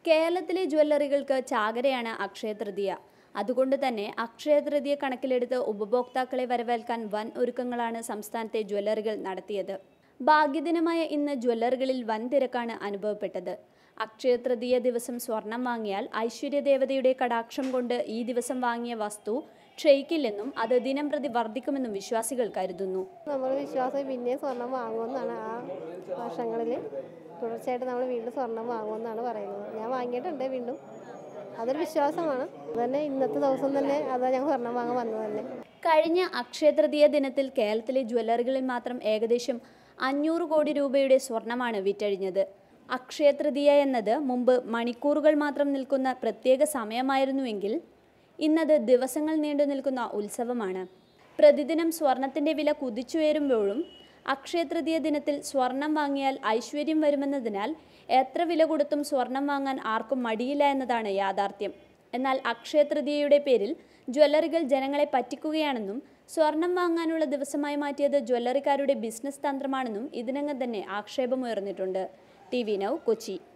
കേരളത്തിലെ ജ്വല്ലറികൾക്ക് ചാകരയാണ് അക്ഷയതൃതീയ അതുകൊണ്ട് തന്നെ അക്ഷയതൃതീയ കണക്കിലെടുത്ത് ഉപഭോക്താക്കളെ വരവേൽക്കാൻ വൻ ഒരുക്കങ്ങളാണ് സംസ്ഥാനത്തെ ജ്വല്ലറികൾ നടത്തിയത് ഭാഗ്യദിനമായ ഇന്ന് ജ്വല്ലറികളിൽ വൻ തിരക്കാണ് അനുഭവപ്പെട്ടത് അക്ഷയതൃതീയ ദിവസം സ്വർണം വാങ്ങിയാൽ ഐശ്വര്യദേവതയുടെ കടാക്ഷം കൊണ്ട് ഈ ദിവസം വാങ്ങിയ വസ്തു ക്ഷയിക്കില്ലെന്നും അത് ദിനം പ്രതി വർദ്ധിക്കുമെന്നും വിശ്വാസികൾ കരുതുന്നു നമ്മൾ വിശ്വാസം പിന്നെയും സ്വർണം വാങ്ങുമെന്നാണ് ആ വർഷങ്ങളിൽ തുടർച്ചയായിട്ട് നമ്മൾ വീണ്ടും സ്വർണം വാങ്ങുമെന്നാണ് പറയുന്നത് ഞാൻ വാങ്ങിയിട്ടുണ്ട് വീണ്ടും അതൊരു വിശ്വാസമാണ് അതന്നെ ഇന്നത്തെ ദിവസം തന്നെ അതാ ഞാൻ സ്വർണം വാങ്ങാൻ വന്നത് തന്നെ കഴിഞ്ഞ അക്ഷയതൃതീയ ദിനത്തിൽ കേരളത്തിലെ ജ്വല്ലറികളിൽ മാത്രം ഏകദേശം അഞ്ഞൂറ് കോടി രൂപയുടെ സ്വർണമാണ് വിറ്റഴിഞ്ഞത് അക്ഷയതൃതീയ എന്നത് മുമ്പ് മണിക്കൂറുകൾ മാത്രം നിൽക്കുന്ന പ്രത്യേക സമയമായിരുന്നുവെങ്കിൽ ഇന്നത് ദിവസങ്ങൾ നീണ്ടു നിൽക്കുന്ന ഉത്സവമാണ് പ്രതിദിനം സ്വർണത്തിൻ്റെ വില കുതിച്ചുയരുമ്പോഴും അക്ഷയതൃതീയ ദിനത്തിൽ സ്വർണം വാങ്ങിയാൽ ഐശ്വര്യം വരുമെന്നതിനാൽ എത്ര വില കൊടുത്തും സ്വർണം വാങ്ങാൻ ആർക്കും മടിയില്ല എന്നതാണ് യാഥാർത്ഥ്യം എന്നാൽ അക്ഷയതൃതീയയുടെ പേരിൽ ജ്വല്ലറികൾ ജനങ്ങളെ പറ്റിക്കുകയാണെന്നും സ്വർണം വാങ്ങാനുള്ള ദിവസമായി മാറ്റിയത് ജ്വല്ലറിക്കാരുടെ ബിസിനസ് തന്ത്രമാണെന്നും ഇതിനകം തന്നെ ആക്ഷേപമുയർന്നിട്ടുണ്ട് ടി വി നൗ കൊച്ചി